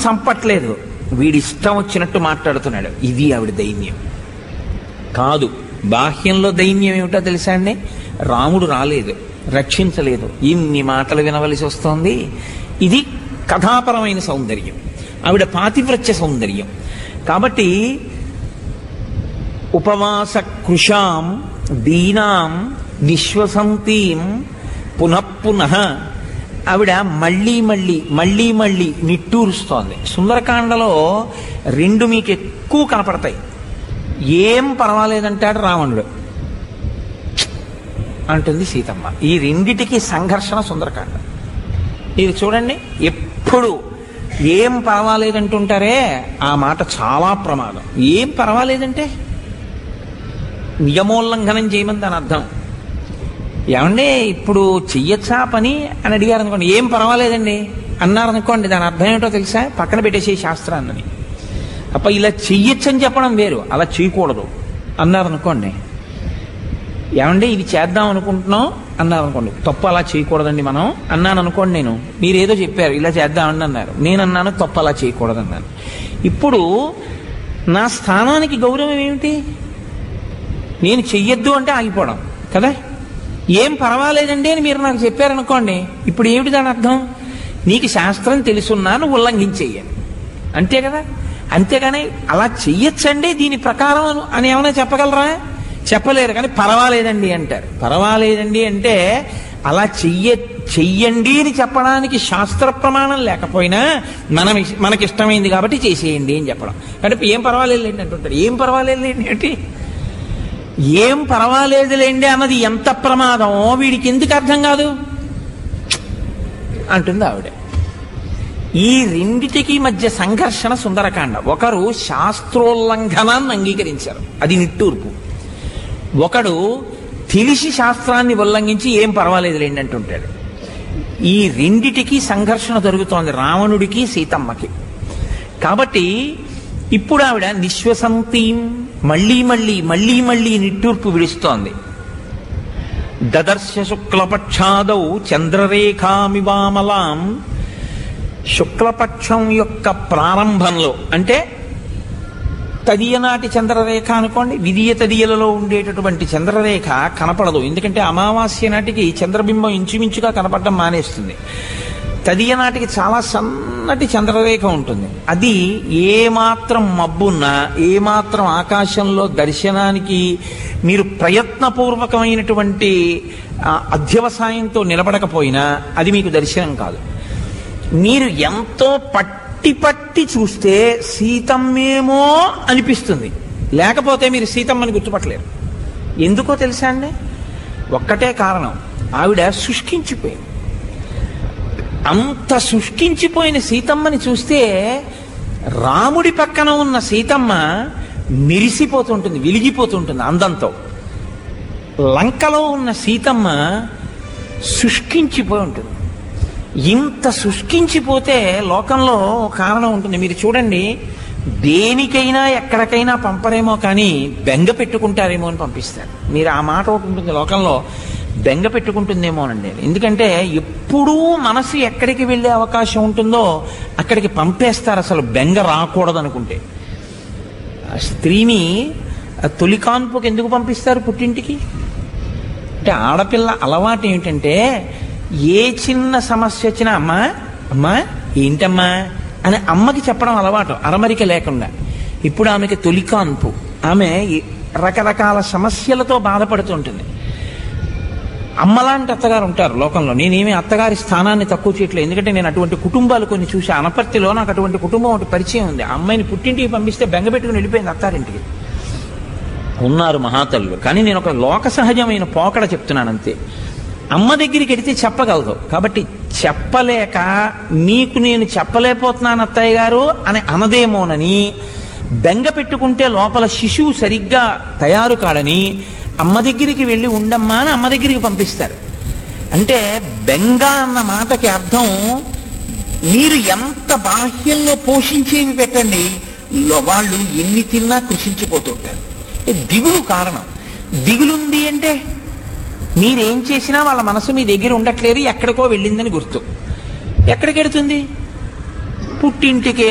చంపట్లేదు వీడి ఇష్టం వచ్చినట్టు మాట్లాడుతున్నాడు ఇది ఆవిడ దైన్యం కాదు బాహ్యంలో దైన్యం ఏమిటో తెలుసా అండి రాముడు రాలేదు రక్షించలేదు ఇన్ని మాటలు వినవలసి వస్తోంది ఇది కథాపరమైన సౌందర్యం ఆవిడ పాతివ్రత్య సౌందర్యం కాబట్టి ఉపవాస కృషాం దీనాం విశ్వసంతీం పునఃపునః ఆవిడ మళ్ళీ మళ్ళీ మళ్ళీ మళ్ళీ నిట్టూరుస్తోంది సుందరకాండలో రెండు మీకు ఎక్కువ కనపడతాయి ఏం పర్వాలేదంటాడు రావణుడు అంటుంది సీతమ్మ ఈ రెండిటికి సంఘర్షణ సుందరకాండ ఇది చూడండి ఎప్పుడు ఏం పర్వాలేదంటుంటారే ఆ మాట చాలా ప్రమాదం ఏం పర్వాలేదంటే నియమోల్లంఘనం చేయమని దాని అర్థం ఏమండి ఇప్పుడు చెయ్యొచ్చా పని అని అడిగారు అనుకోండి ఏం పర్వాలేదండి అన్నారు అనుకోండి దాని అర్థం ఏమిటో తెలుసా పక్కన పెట్టేసే శాస్త్రాన్ని అప్ప ఇలా చెయ్యొచ్చని చెప్పడం వేరు అలా చేయకూడదు అన్నారు అనుకోండి ఏమండి ఇది చేద్దాం అనుకుంటున్నాం అన్నారు అనుకోండి తప్పు అలా చేయకూడదండి మనం అన్నాను అనుకోండి నేను మీరు ఏదో చెప్పారు ఇలా చేద్దామండి అన్నారు నేను అన్నాను తప్పు అలా చేయకూడదు అన్నాను ఇప్పుడు నా స్థానానికి గౌరవం ఏమిటి నేను చెయ్యొద్దు అంటే ఆగిపోవడం కదా ఏం పర్వాలేదండి అని మీరు నాకు చెప్పారనుకోండి ఇప్పుడు ఏమిటి దాని అర్థం నీకు శాస్త్రం తెలుసున్నా నువ్వు ఉల్లంఘించేయాలి అంతే కదా అంతేగాని అలా చెయ్యొచ్చండి దీని ప్రకారం అను- అని ఏమైనా చెప్పగలరా చెప్పలేరు కానీ పర్వాలేదండి అంటారు పర్వాలేదండి అంటే అలా చెయ్య చెయ్యండి అని చెప్పడానికి శాస్త్ర ప్రమాణం లేకపోయినా మనం ఇష్- మనకి ఇష్టమైంది కాబట్టి చేసేయండి అని చెప్పడం అంటే ఏం పర్వాలేదులేండి అంటుంటారు ఏం పర్వాలేదులేండి ఏంటి ఏం పర్వాలేదులేండి అన్నది ఎంత ప్రమాదమో వీడికి ఎందుకు అర్థం కాదు అంటుంది ఆవిడ ఈ రెండిటికి మధ్య సంఘర్షణ సుందరకాండ ఒకరు శాస్త్రోల్లంఘనాన్ని అంగీకరించారు అది నిట్టూర్పు ఒకడు తెలిసి శాస్త్రాన్ని ఉల్లంఘించి ఏం పర్వాలేదులేండి అంటుంటాడు ఈ రెండిటికి సంఘర్షణ జరుగుతోంది రావణుడికి సీతమ్మకి కాబట్టి ఇప్పుడు ఆవిడ నిశ్వసంతీం మళ్ళీ మళ్ళీ మళ్ళీ మళ్ళీ నిట్టూర్పు విడుస్తోంది దదర్శ శుక్లపక్షాదౌ చంద్రరేఖామివామలాం శుక్లపక్షం యొక్క ప్రారంభంలో అంటే తదియనాటి చంద్రరేఖ అనుకోండి విధియ తదియలలో ఉండేటటువంటి చంద్రరేఖ కనపడదు ఎందుకంటే అమావాస్య నాటికి చంద్రబింబం ఇంచుమించుగా కనపడడం మానేస్తుంది తదియ నాటికి చాలా సన్నటి చంద్రరేఖ ఉంటుంది అది ఏమాత్రం మబ్బున్నా ఏమాత్రం ఆకాశంలో దర్శనానికి మీరు ప్రయత్నపూర్వకమైనటువంటి ఆ, అధ్యవసాయంతో నిలబడకపోయినా అది మీకు దర్శనం కాదు మీరు ఎంతో పట్టి పట్టి చూస్తే సీతమ్మేమో అనిపిస్తుంది లేకపోతే మీరు సీతమ్మని గుర్తుపట్టలేరు ఎందుకో తెలుసా అండి ఒక్కటే కారణం ఆవిడ శుష్కించిపోయింది అంత శుష్కించిపోయిన సీతమ్మని చూస్తే రాముడి పక్కన ఉన్న సీతమ్మ మెరిసిపోతుంటుంది వెలిగిపోతుంటుంది అందంతో లంకలో ఉన్న సీతమ్మ శుష్కించిపోయి ఉంటుంది ఇంత శుష్కించిపోతే లోకంలో ఓ కారణం ఉంటుంది మీరు చూడండి దేనికైనా ఎక్కడికైనా పంపరేమో కానీ బెంగ పెట్టుకుంటారేమో అని పంపిస్తారు మీరు ఆ మాట ఒకటి ఉంటుంది లోకంలో బెంగ పెట్టుకుంటుందేమోనండి ఎందుకంటే ఎప్పుడూ మనసు ఎక్కడికి వెళ్ళే అవకాశం ఉంటుందో అక్కడికి పంపేస్తారు అసలు బెంగ రాకూడదు అనుకుంటే ఆ స్త్రీని ఆ తొలి కాన్పుకి ఎందుకు పంపిస్తారు పుట్టింటికి అంటే ఆడపిల్ల అలవాటు ఏమిటంటే ఏ చిన్న సమస్య వచ్చినా అమ్మా అమ్మా ఏంటమ్మా అని అమ్మకి చెప్పడం అలవాటు అరమరిక లేకుండా ఇప్పుడు ఆమెకి తొలి కాన్పు ఆమె ఈ రకరకాల సమస్యలతో బాధపడుతుంటుంది అమ్మలాంటి అత్తగారు ఉంటారు లోకంలో నేనేమి అత్తగారి స్థానాన్ని తక్కువ చేయట్లేదు ఎందుకంటే నేను అటువంటి కుటుంబాలు కొన్ని చూసి అనపర్తిలో నాకు అటువంటి కుటుంబం ఒకటి పరిచయం ఉంది ఆ అమ్మాయిని పుట్టింటికి పంపిస్తే బెంగ పెట్టుకుని వెళ్ళిపోయింది అత్తారింటికి ఉన్నారు మహాతల్లు కానీ నేను ఒక లోక సహజమైన పోకడ చెప్తున్నాను అంతే అమ్మ దగ్గరికి వెడితే చెప్పగలదు కాబట్టి చెప్పలేక నీకు నేను చెప్పలేకపోతున్నాను అత్తయ్య గారు అని అనదేమోనని బెంగ పెట్టుకుంటే లోపల శిశువు సరిగ్గా తయారు కాడని అమ్మ దగ్గరికి వెళ్ళి ఉండమ్మా అని అమ్మ దగ్గరికి పంపిస్తారు అంటే బెంగ అన్న మాటకి అర్థం మీరు ఎంత బాహ్యంలో పోషించేవి పెట్టండి లో- వాళ్ళు ఎన్ని తిన్నా కృషించిపోతుంటారు అంటే దిగులు కారణం దిగులుంది అంటే మీరేం చేసినా వాళ్ళ మనసు మీ దగ్గర ఉండట్లేదు ఎక్కడికో వెళ్ళిందని గుర్తు ఎక్కడికి వెడుతుంది పుట్టింటికే